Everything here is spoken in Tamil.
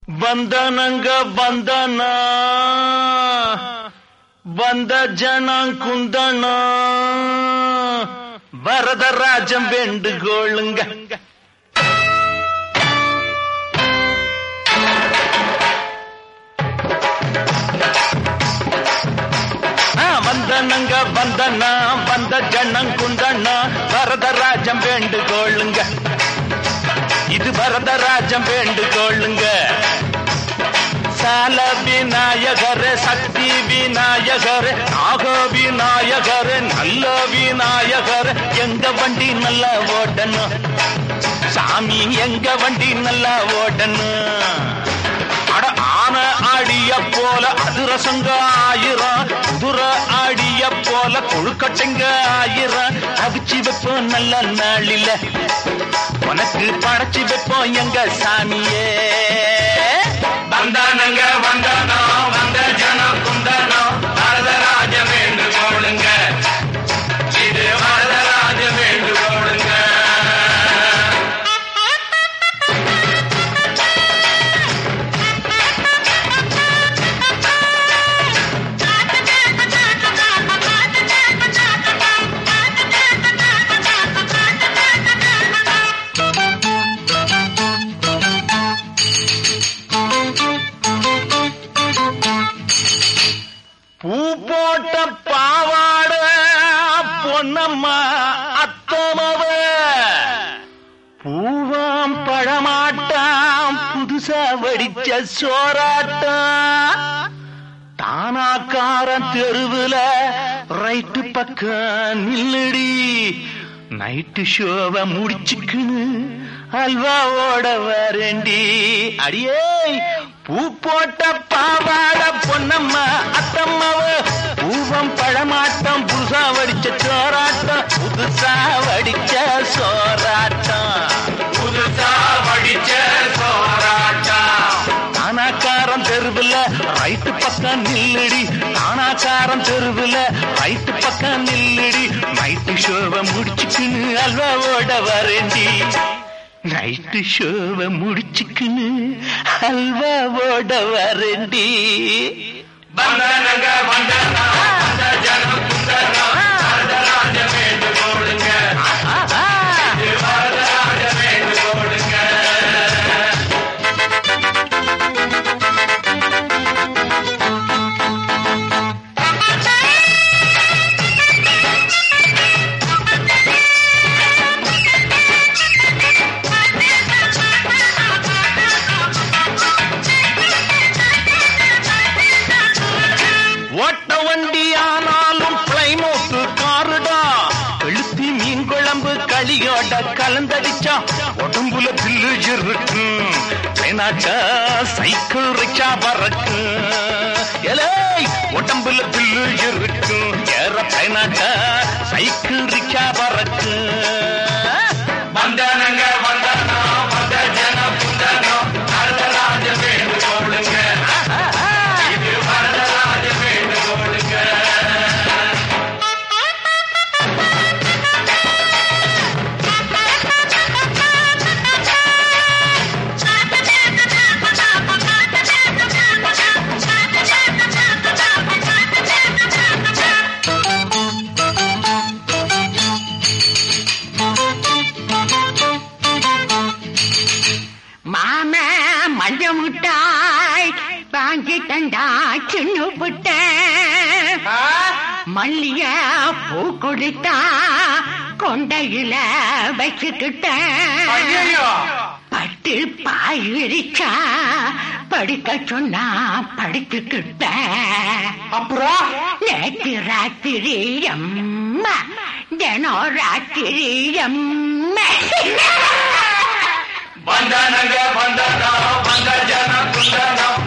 ಬಂದನಂಗ ಬಂದನ ಬಂದ ಜನ ಕುಂದಣ வரதராஜம் வேண்டுகோளுங்க ஆ, வந்தனங்க வந்தனா வந்த ஜனம் குந்தண்ணா வரதராஜம் வேண்டுகோளுங்க இது வரதராஜம் வேண்டுகோளுங்க சால விநாயகரே சக்தி விநாயகரே நாக விநாயகரே நல்ல விநாயகரே எங்க வண்டி நல்லா ஓடணும் சாமி எங்க வண்டி நல்லா ஓடணும் அட ஆன ஆடிய போல அதிரசங்க ஆயிரம் குதிர ஆடிய போல கொழுக்கட்டைங்க ஆயிரம் அவிச்சு வைப்போம் நல்ல நாளில உனக்கு படைச்சு வைப்போம் எங்க சாமியே வந்தானங்க வந்தானோ வந்த ஜனம் குந்தானோ வரதராஜ வேண்டுகோளுங்க இது வரதராஜ வேண்டுகோளுங்க பூ போட்ட பாவாட பொன்னம்மா அத்தமவ பூவாம் பழமாட்டாம் புதுசா வடிச்ச சோறாட்டம் தானாக்காரன் தெருவுல ரைட்டு பக்கம் நில்லுடி நைட்டு ஷோவை முடிச்சுக்குன்னு அல்வாவோட வரண்டி அடியே பூ போட்ட பாவாட பொன்னம்மா அத்தம்மாவ பூவம் பழமாட்டம் புதுசா வடிச்ச சோறாட்டம் புதுசா வடிச்ச சோறாட்டம் புதுசா வடிச்ச சோறாட்டம் தானாக்காரம் தெருவுல ரைட்டு பக்கம் நில்லுடி தானாக்காரம் தெருவுல ரைட்டு பக்கம் நில்லுடி நைட்டு ஷோவை முடிச்சுக்குன்னு அல்வாவோட வரேண்டி நைட்டு ஷோவை முடிச்சுக்குன்னு அல்வாவோட வரேண்டி வந்தனங்க வந்தனா வந்த ஜனம் குந்தனா வரதராஜ வேண்டுகோளுங்க வரதராஜ வேண்டுகோளுங்க ஓட்ட வண்டி ஆனாலும் பிளைமோட்டு காருடா கழுத்தி மீன் குழம்பு களியோட கலந்தடிச்சா உடம்புல பில்லு இருக்கும் பேனாட்டா சைக்கிள் ரிக்ஷா பறக்கும் எலே உடம்புல பில்லு இருக்கும் ஏற பேனாட்டா சைக்கிள் ரிக்ஷா பறக்கும் வந்தானங்க வந்தானோ வந்த ஜன புந்தானோ வரதராஜ வேண்டுகோளுங்க இது வரதராஜ வேண்டுகோளுங்க மாம மஞ்ச முட்டாய் வாங்கி தண்டா சின்ன புட்ட மல்லிய பூ கொடுத்தா கொண்டையில வச்சுக்கிட்ட பட்டு பாய் விரிச்சா படிக்க சொன்னா படிச்சுக்கிட்ட அப்புறம் நேற்று ராத்திரி அம்மா தினம் ராத்திரி அம்மா வந்தானங்க வந்தானோ வந்த ஜன குந்தானோ